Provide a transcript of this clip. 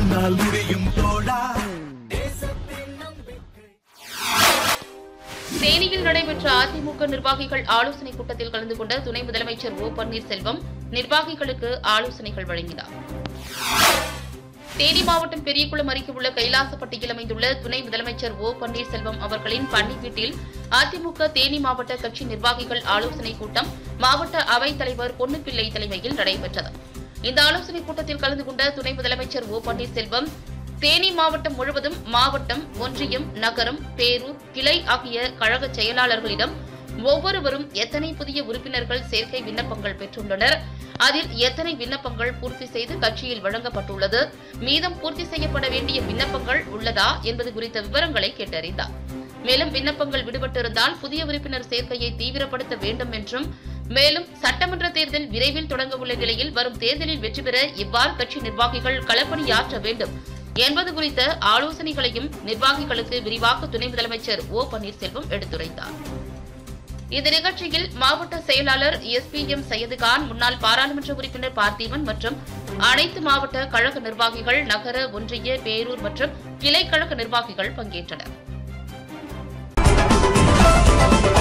உன்னால் முடியும் தோழா தேனியில் நடைபெற்ற அதிமுக நிர்வாகிகள் ஆலோசனைக் கூட்டத்தில் கலந்து கொண்ட துணை முதலமைச்சர் ஓ பன்னீர்செல்வம் நிர்வாகிகளுக்கு ஆலோசனைகள் வழங்கினார் தேனி மாவட்டம் பெரியகுளம் அருகே உள்ள கைலாசப்பட்டியில் அமைந்துள்ள துணை முதலமைச்சர் ஓ பன்னீர்செல்வம் அவர்களின் பண்ணை வீட்டில் அதிமுக தேனி மாவட்ட கட்சி நிர்வாகிகள் ஆலோசனைக் கூட்டம் மாவட்ட அவைத் தலைவர் பொன்னுப்பிள்ளை தலைமையில் நடைபெற்றது இந்த ஆலோசனைக் கூட்டத்தில் கலந்து கொண்ட துணை முதலமைச்சர் ஓ பன்னீர்செல்வம் தேனி மாவட்டம் முழுவதும் மாவட்டம் ஒன்றியம் நகரம் பேரூர் கிளை ஆகிய கழக செயலாளர்களிடம் ஒவ்வொருவரும் எத்தனை புதிய உறுப்பினர்கள் சேர்க்கை விண்ணப்பங்கள் பெற்றுள்ளனர் அதில் எத்தனை விண்ணப்பங்கள் பூர்த்தி செய்து கட்சியில் வழங்கப்பட்டுள்ளது மீதம் பூர்த்தி செய்யப்பட வேண்டிய விண்ணப்பங்கள் உள்ளதா என்பது குறித்த விவரங்களை கேட்டறிந்தார் மேலும் விண்ணப்பங்கள் விடுபட்டிருந்தால் புதிய உறுப்பினர் சேர்க்கையை தீவிரப்படுத்த வேண்டும் என்றும் மேலும் சட்டமன்ற தேர்தல் விரைவில் தொடங்க உள்ள நிலையில் வரும் தேர்தலில் வெற்றி பெற இவ்வாறு கட்சி நிர்வாகிகள் களப்பணியாற்ற வேண்டும் என்பது குறித்த ஆலோசனைகளையும் நிர்வாகிகளுக்கு விரிவாக துணை முதலமைச்சர் ஓ பன்னீர்செல்வம் எடுத்துரைத்தார் இந்த நிகழ்ச்சியில் மாவட்ட செயலாளர் எஸ் பி எம் சையதுகான் முன்னாள் பாராளுமன்ற உறுப்பினர் பார்த்திபன் மற்றும் அனைத்து மாவட்ட கழக நிர்வாகிகள் நகர ஒன்றிய பேரூர் மற்றும் கிளை கழக நிர்வாகிகள் பங்கேற்றனர்